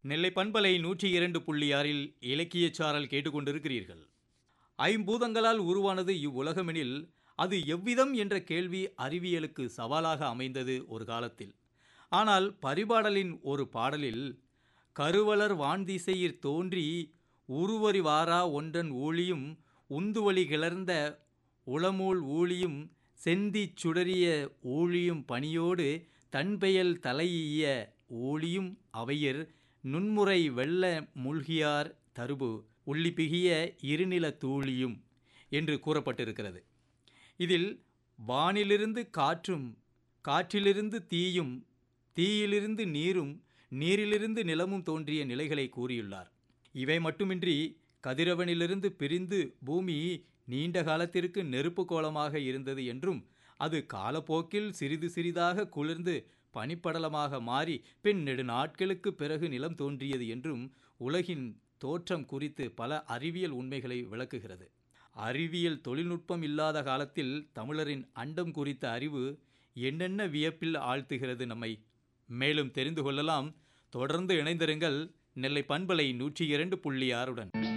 நெல்லை பண்பலை நூற்றி இரண்டு புள்ளி ஆறில் இலக்கியச் சாரல் கேட்டுக்கொண்டிருக்கிறீர்கள் ஐம்பூதங்களால் உருவானது இவ்வுலகமெனில் அது எவ்விதம் என்ற கேள்வி அறிவியலுக்கு சவாலாக அமைந்தது ஒரு காலத்தில் ஆனால் பரிபாடலின் ஒரு பாடலில் கருவலர் வான்திசையிற் தோன்றி உருவறிவாரா ஒன்றன் ஊழியும் உந்துவழி கிளர்ந்த உளமூல் ஊழியும் செந்திச் சுடரிய ஊழியும் பணியோடு தன்பெயல் தலையிய ஊழியும் அவையர் நுண்முறை வெள்ள மூழ்கியார் தருபு உள்ளிப்பிகிய இருநில தூளியும் என்று கூறப்பட்டிருக்கிறது இதில் வானிலிருந்து காற்றும் காற்றிலிருந்து தீயும் தீயிலிருந்து நீரும் நீரிலிருந்து நிலமும் தோன்றிய நிலைகளை கூறியுள்ளார் இவை மட்டுமின்றி கதிரவனிலிருந்து பிரிந்து பூமி நீண்ட காலத்திற்கு நெருப்பு கோலமாக இருந்தது என்றும் அது காலப்போக்கில் சிறிது சிறிதாக குளிர்ந்து பனிப்படலமாக மாறி பின் நெடுநாட்களுக்கு பிறகு நிலம் தோன்றியது என்றும் உலகின் தோற்றம் குறித்து பல அறிவியல் உண்மைகளை விளக்குகிறது அறிவியல் தொழில்நுட்பம் இல்லாத காலத்தில் தமிழரின் அண்டம் குறித்த அறிவு என்னென்ன வியப்பில் ஆழ்த்துகிறது நம்மை மேலும் தெரிந்து கொள்ளலாம் தொடர்ந்து இணைந்திருங்கள் நெல்லை பண்பலை நூற்றி இரண்டு புள்ளி ஆறுடன்